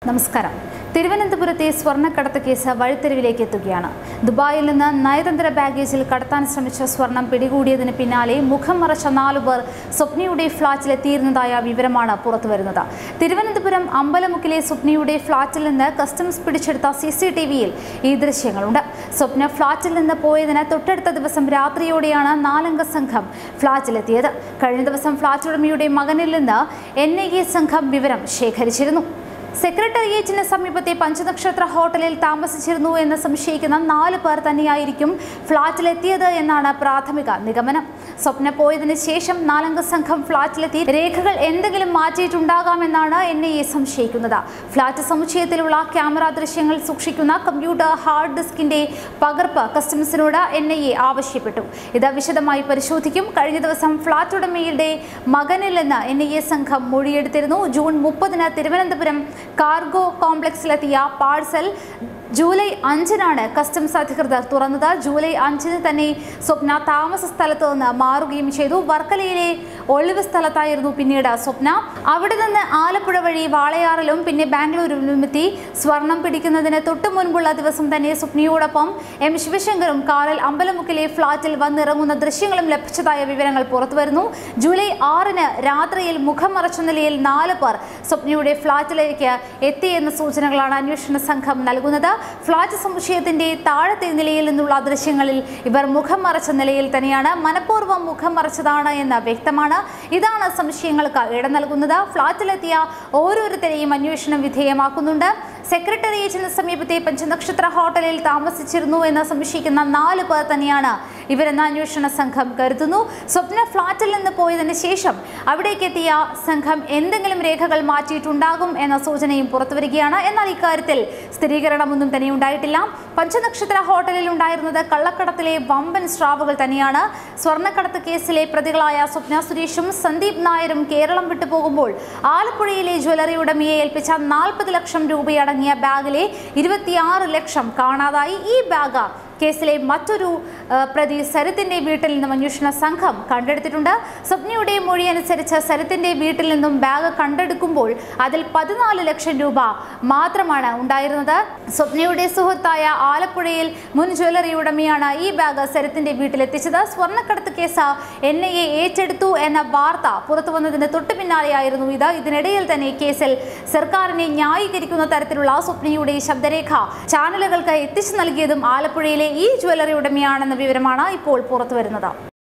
നമസ്കാരം തിരുവനന്തപുരത്തെ സ്വർണ്ണക്കടത്ത് കേസ് വഴിത്തിരിവിലേക്ക് എത്തുകയാണ് ദുബായിൽ നിന്ന് നയതന്ത്ര ബാഗേജിൽ കടത്താൻ ശ്രമിച്ച സ്വർണം പിടികൂടിയതിന് പിന്നാലെ മുഖം മറച്ച നാലുപേർ സ്വപ്നയുടെ ഫ്ളാറ്റിലെത്തിയിരുന്നതായ വിവരമാണ് പുറത്തുവരുന്നത് തിരുവനന്തപുരം അമ്പലമുക്കിലെ സ്വപ്നയുടെ ഫ്ളാറ്റിൽ നിന്ന് കസ്റ്റംസ് പിടിച്ചെടുത്ത സി സി ടി വിയിൽ ഈ ദൃശ്യങ്ങളുണ്ട് സ്വപ്ന ഫ്ളാറ്റിൽ നിന്ന് പോയതിന് തൊട്ടടുത്ത ദിവസം രാത്രിയോടെയാണ് നാലംഗ സംഘം ഫ്ളാറ്റിലെത്തിയത് കഴിഞ്ഞ ദിവസം ഫ്ളാറ്റ് ഉടമയുടെ മകനിൽ നിന്ന് എൻ ഐ എ സംഘം വിവരം ശേഖരിച്ചിരുന്നു സെക്രട്ടേറിയറ്റിന് സമീപത്തെ പഞ്ചനക്ഷത്ര ഹോട്ടലിൽ താമസിച്ചിരുന്നു എന്ന് സംശയിക്കുന്ന നാല് പേർ തന്നെയായിരിക്കും ഫ്ളാറ്റിലെത്തിയത് എന്നാണ് പ്രാഥമിക നിഗമനം സ്വപ്ന പോയതിനു ശേഷം നാലംഗ സംഘം ഫ്ളാറ്റിലെത്തി രേഖകൾ എന്തെങ്കിലും മാറ്റിയിട്ടുണ്ടാകാമെന്നാണ് എൻ ഐ എ സംശയിക്കുന്നത് ഫ്ളാറ്റ് സമുച്ചയത്തിലുള്ള ക്യാമറ ദൃശ്യങ്ങൾ സൂക്ഷിക്കുന്ന കമ്പ്യൂട്ടർ ഹാർഡ് ഡിസ്കിന്റെ പകർപ്പ് കസ്റ്റംസിനോട് എൻ ഐ എ ആവശ്യപ്പെട്ടു ഇത് വിശദമായി പരിശോധിക്കും കഴിഞ്ഞ ദിവസം ഫ്ളാറ്റ് ഉടമയുടെ മകനിൽ നിന്ന് എൻ ഐ എ സംഘം മൊഴിയെടുത്തിരുന്നു ജൂൺ മുപ്പതിന് തിരുവനന്തപുരം കാർഗോ കോംപ്ലക്സിലെത്തിയ പാഴ്സൽ ജൂലൈ അഞ്ചിനാണ് കസ്റ്റംസ് അധികൃതർ തുറന്നത് ജൂലൈ അഞ്ചിന് തന്നെ സ്വപ്ന താമസ സ്ഥലത്ത് നിന്ന് മാറുകയും ചെയ്തു വർക്കലയിലെ ഒളിവ് സ്ഥലത്തായിരുന്നു പിന്നീട് സ്വപ്ന അവിടെ നിന്ന് ആലപ്പുഴ വഴി വാളയാറിലും പിന്നെ ബാംഗ്ലൂരിലും എത്തി സ്വർണം പിടിക്കുന്നതിന് തൊട്ടു മുൻപുള്ള ദിവസം തന്നെ സ്വപ്നയോടൊപ്പം എം ശിവശങ്കറും കാറിൽ അമ്പലമുക്കിലെ ഫ്ളാറ്റിൽ വന്നിറങ്ങുന്ന ദൃശ്യങ്ങളും ലഭിച്ചതായ വിവരങ്ങൾ പുറത്തുവരുന്നു ജൂലൈ ആറിന് രാത്രിയിൽ മുഖം മറച്ച നിലയിൽ നാല് പേർ സ്വപ്നയുടെ ഫ്ളാറ്റിലേക്ക് എത്തിയെന്ന സൂചനകളാണ് അന്വേഷണ സംഘം നൽകുന്നത് ഫ്ളാറ്റ് സമുച്ചയത്തിന്റെ താഴത്തെ നിലയിൽ നിന്നുള്ള ദൃശ്യങ്ങളിൽ ഇവർ മുഖം മറച്ച നിലയിൽ തന്നെയാണ് മനഃപൂർവ്വം മുഖം മറച്ചതാണ് എന്ന് വ്യക്തമാണ് ഇതാണ് സംശയങ്ങൾക്ക് ഇട നൽകുന്നത് ഫ്ളാറ്റിലെത്തിയ ഓരോരുത്തരെയും അന്വേഷണം വിധേയമാക്കുന്നുണ്ട് സെക്രട്ടേറിയറ്റിന് സമീപത്തെ പഞ്ചനക്ഷത്ര ഹോട്ടലിൽ താമസിച്ചിരുന്നു എന്ന് സംശയിക്കുന്ന നാല് പേർ തന്നെയാണ് ഇവരെന്ന് അന്വേഷണ സംഘം കരുതുന്നു സ്വപ്ന ഫ്ളാറ്റിൽ നിന്ന് പോയതിനു ശേഷം അവിടേക്ക് എത്തിയ സംഘം എന്തെങ്കിലും രേഖകൾ മാറ്റിയിട്ടുണ്ടാകും എന്ന സൂചനയും പുറത്തുവരികയാണ് എന്നാൽ ഇക്കാര്യത്തിൽ സ്ഥിരീകരണമൊന്നും തന്നെ ഉണ്ടായിട്ടില്ല പഞ്ചനക്ഷത്ര ഹോട്ടലിൽ ഉണ്ടായിരുന്നത് കള്ളക്കടത്തിലെ വമ്പൻ സ്രാവുകൾ തന്നെയാണ് സ്വർണ്ണക്കടത്ത് കേസിലെ പ്രതികളായ സ്വപ്ന സുരേഷും സന്ദീപ് നായരും കേരളം വിട്ടുപോകുമ്പോൾ ആലപ്പുഴയിലെ ജ്വല്ലറി ഉടമയെ ഏൽപ്പിച്ച നാൽപ്പത് ലക്ഷം രൂപയടങ്ങിയ ബാഗിലെ ഇരുപത്തിയാറ് ലക്ഷം കാണാതായി ഈ ബാഗ് കേസിലെ മറ്റൊരു ആ, പ്രതി സരിത്തിന്റെ വീട്ടിൽ നിന്നും അന്വേഷണ സംഘം കണ്ടെടുത്തിട്ടുണ്ട് സ്വപ്നയുടെ മൊഴി അനുസരിച്ച് സരിത്തിന്റെ വീട്ടിൽ നിന്നും ബാഗ് കണ്ടെടുക്കുമ്പോൾ അതിൽ പതിനാല് ലക്ഷം രൂപ മാത്രമാണ് ഉണ്ടായിരുന്നത് സ്വപ്നയുടെ സുഹൃത്തായ ആലപ്പുഴയിൽ മുൻ ജ്വല്ലറി ഉടമയാണ് ഈ ബാഗ് സരിത്തിന്റെ വീട്ടിലെത്തിച്ചത് സ്വർണ്ണക്കടത്ത് കേസ് എൻ ഐ എ ഏറ്റെടുത്തു എന്ന വാർത്ത പുറത്തു വന്നതിന് തൊട്ടു പിന്നാലെയായിരുന്നു ഇത് ഇതിനിടയിൽ തന്നെ കേസിൽ സർക്കാരിനെ ന്യായീകരിക്കുന്ന തരത്തിലുള്ള സ്വപ്നയുടെ ശബ്ദരേഖ ചാനലുകൾക്ക് എത്തിച്ചു നൽകിയതും ആലപ്പുഴയിലെ ഈ ജ്വല്ലറി ഉടമയാണെന്ന വിവരമാണ് ഇപ്പോൾ പുറത്തുവരുന്നത്